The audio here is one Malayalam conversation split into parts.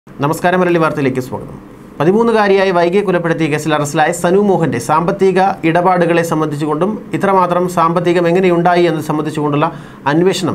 നമസ്കാരം മലയാളി വാർത്തയിലേക്ക് സ്വാഗതം പതിമൂന്നുകാരിയായി വൈകിയെ കൊലപ്പെടുത്തിയ കേസിൽ അറസ്റ്റിലായ സനു മോഹന്റെ സാമ്പത്തിക ഇടപാടുകളെ സംബന്ധിച്ചുകൊണ്ടും ഇത്രമാത്രം സാമ്പത്തികം എങ്ങനെയുണ്ടായി എന്ന് സംബന്ധിച്ചുകൊണ്ടുള്ള അന്വേഷണം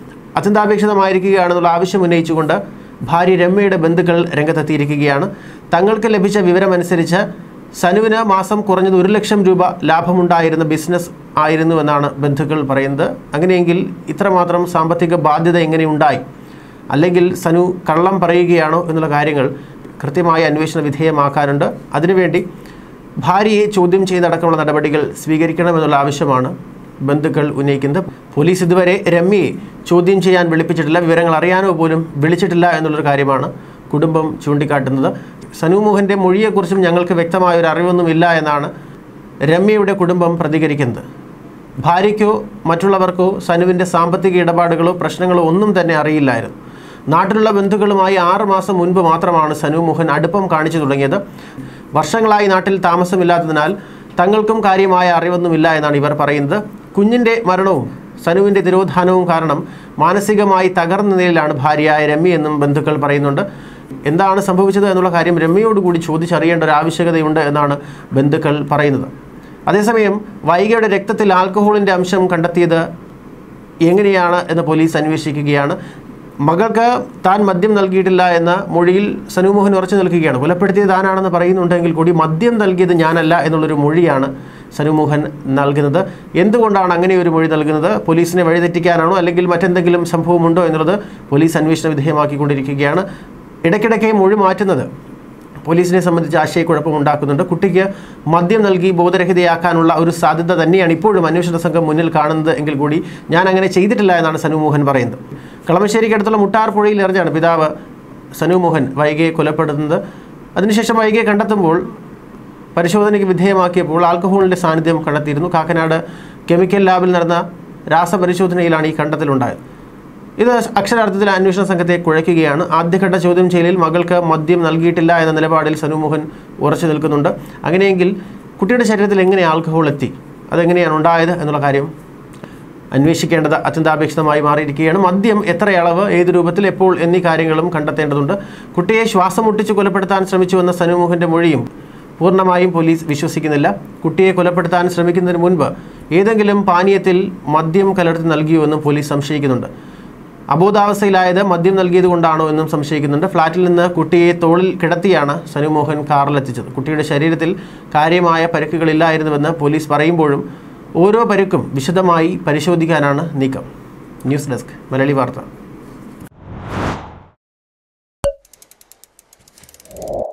അത്യന്താപേക്ഷിതമായിരിക്കുകയാണെന്നുള്ള ആവശ്യം ഉന്നയിച്ചുകൊണ്ട് ഭാര്യ രമ്യയുടെ ബന്ധുക്കൾ രംഗത്തെത്തിയിരിക്കുകയാണ് തങ്ങൾക്ക് ലഭിച്ച വിവരമനുസരിച്ച് സനുവിന് മാസം കുറഞ്ഞത് ഒരു ലക്ഷം രൂപ ലാഭമുണ്ടായിരുന്ന ബിസിനസ് ആയിരുന്നുവെന്നാണ് ബന്ധുക്കൾ പറയുന്നത് അങ്ങനെയെങ്കിൽ ഇത്രമാത്രം സാമ്പത്തിക ബാധ്യത എങ്ങനെയുണ്ടായി അല്ലെങ്കിൽ സനു കള്ളം പറയുകയാണോ എന്നുള്ള കാര്യങ്ങൾ കൃത്യമായ അന്വേഷണ വിധേയമാക്കാനുണ്ട് അതിനുവേണ്ടി ഭാര്യയെ ചോദ്യം ചെയ്തടക്കമുള്ള നടപടികൾ സ്വീകരിക്കണമെന്നുള്ള ആവശ്യമാണ് ബന്ധുക്കൾ ഉന്നയിക്കുന്നത് പോലീസ് ഇതുവരെ രമ്യയെ ചോദ്യം ചെയ്യാൻ വിളിപ്പിച്ചിട്ടില്ല വിവരങ്ങൾ അറിയാനോ പോലും വിളിച്ചിട്ടില്ല എന്നുള്ളൊരു കാര്യമാണ് കുടുംബം ചൂണ്ടിക്കാട്ടുന്നത് സനു മോഹൻ്റെ മൊഴിയെക്കുറിച്ചും ഞങ്ങൾക്ക് വ്യക്തമായ ഒരു അറിവൊന്നുമില്ല എന്നാണ് രമ്യയുടെ കുടുംബം പ്രതികരിക്കുന്നത് ഭാര്യയ്ക്കോ മറ്റുള്ളവർക്കോ സനുവിൻ്റെ സാമ്പത്തിക ഇടപാടുകളോ പ്രശ്നങ്ങളോ ഒന്നും തന്നെ അറിയില്ലായിരുന്നു നാട്ടിലുള്ള ബന്ധുക്കളുമായി ആറ് മാസം മുൻപ് മാത്രമാണ് സനു മോഹൻ അടുപ്പം കാണിച്ചു തുടങ്ങിയത് വർഷങ്ങളായി നാട്ടിൽ താമസമില്ലാത്തതിനാൽ തങ്ങൾക്കും കാര്യമായ അറിവൊന്നുമില്ല എന്നാണ് ഇവർ പറയുന്നത് കുഞ്ഞിൻ്റെ മരണവും സനുവിൻ്റെ തിരോധാനവും കാരണം മാനസികമായി തകർന്ന നിലയിലാണ് ഭാര്യയായ രമ്യ എന്നും ബന്ധുക്കൾ പറയുന്നുണ്ട് എന്താണ് സംഭവിച്ചത് എന്നുള്ള കാര്യം രമ്യയോടുകൂടി ചോദിച്ചറിയേണ്ട ഒരു ആവശ്യകതയുണ്ട് എന്നാണ് ബന്ധുക്കൾ പറയുന്നത് അതേസമയം വൈഗയുടെ രക്തത്തിൽ ആൽക്കഹോളിൻ്റെ അംശം കണ്ടെത്തിയത് എങ്ങനെയാണ് എന്ന് പോലീസ് അന്വേഷിക്കുകയാണ് മകൾക്ക് താൻ മദ്യം നൽകിയിട്ടില്ല എന്ന മൊഴിയിൽ സനുമോഹൻ ഉറച്ചു നിൽക്കുകയാണ് കൊലപ്പെടുത്തിയത് താനാണെന്ന് പറയുന്നുണ്ടെങ്കിൽ കൂടി മദ്യം നൽകിയത് ഞാനല്ല എന്നുള്ളൊരു മൊഴിയാണ് സനുമോഹൻ നൽകുന്നത് എന്തുകൊണ്ടാണ് അങ്ങനെ ഒരു മൊഴി നൽകുന്നത് പോലീസിനെ വഴിതെറ്റിക്കാനാണോ അല്ലെങ്കിൽ മറ്റെന്തെങ്കിലും സംഭവമുണ്ടോ എന്നുള്ളത് പോലീസ് അന്വേഷണ വിധേയമാക്കിക്കൊണ്ടിരിക്കുകയാണ് ഇടയ്ക്കിടയ്ക്ക് മൊഴി മാറ്റുന്നത് പോലീസിനെ സംബന്ധിച്ച് ആശയക്കുഴപ്പം ഉണ്ടാക്കുന്നുണ്ട് കുട്ടിക്ക് മദ്യം നൽകി ബോധരഹിതയാക്കാനുള്ള ഒരു സാധ്യത തന്നെയാണ് ഇപ്പോഴും അന്വേഷണ സംഘം മുന്നിൽ കാണുന്നത് എങ്കിൽ കൂടി ഞാൻ അങ്ങനെ ചെയ്തിട്ടില്ല എന്നാണ് സനു മോഹൻ പറയുന്നത് കളമശ്ശേരിക്കടുത്തുള്ള മുട്ടാർ പുഴയിൽ എറിഞ്ഞാണ് പിതാവ് സനു മോഹൻ വൈകിയെ കൊലപ്പെടുത്തുന്നത് അതിനുശേഷം വൈകിയെ കണ്ടെത്തുമ്പോൾ പരിശോധനയ്ക്ക് വിധേയമാക്കിയപ്പോൾ ആൽക്കഹോളിൻ്റെ സാന്നിധ്യം കണ്ടെത്തിയിരുന്നു കാക്കനാട് കെമിക്കൽ ലാബിൽ നടന്ന രാസപരിശോധനയിലാണ് ഈ കണ്ടെത്തലുണ്ടായത് ഇത് അക്ഷരാർത്ഥത്തിൽ അന്വേഷണ സംഘത്തെ കുഴയ്ക്കുകയാണ് ആദ്യഘട്ട ചോദ്യം ചെയ്യലിൽ മകൾക്ക് മദ്യം നൽകിയിട്ടില്ല എന്ന നിലപാടിൽ സനുമോഹൻ ഉറച്ചു നിൽക്കുന്നുണ്ട് അങ്ങനെയെങ്കിൽ കുട്ടിയുടെ ശരീരത്തിൽ എങ്ങനെ ആൽക്കഹോൾ എത്തി അതെങ്ങനെയാണ് ഉണ്ടായത് എന്നുള്ള കാര്യം അന്വേഷിക്കേണ്ടത് അത്യന്താപേക്ഷിതമായി മാറിയിരിക്കുകയാണ് മദ്യം എത്ര അളവ് ഏത് രൂപത്തിൽ എപ്പോൾ എന്നീ കാര്യങ്ങളും കണ്ടെത്തേണ്ടതുണ്ട് കുട്ടിയെ ശ്വാസം മുട്ടിച്ച് കൊലപ്പെടുത്താൻ ശ്രമിച്ചുവെന്ന സനുമോഹൻ്റെ മൊഴിയും പൂർണ്ണമായും പോലീസ് വിശ്വസിക്കുന്നില്ല കുട്ടിയെ കൊലപ്പെടുത്താൻ ശ്രമിക്കുന്നതിന് മുൻപ് ഏതെങ്കിലും പാനീയത്തിൽ മദ്യം കലർത്തി നൽകിയോ പോലീസ് സംശയിക്കുന്നുണ്ട് അബോധാവസ്ഥയിലായത് മദ്യം നൽകിയത് കൊണ്ടാണോ എന്നും സംശയിക്കുന്നുണ്ട് ഫ്ളാറ്റിൽ നിന്ന് കുട്ടിയെ തോളിൽ കിടത്തിയാണ് സനുമോഹൻ കാറിലെത്തിച്ചത് കുട്ടിയുടെ ശരീരത്തിൽ കാര്യമായ പരിക്കുകളില്ലായിരുന്നുവെന്ന് പോലീസ് പറയുമ്പോഴും ഓരോ പരുക്കും വിശദമായി പരിശോധിക്കാനാണ് നീക്കം ന്യൂസ് ഡെസ്ക് മലയാളി വാർത്ത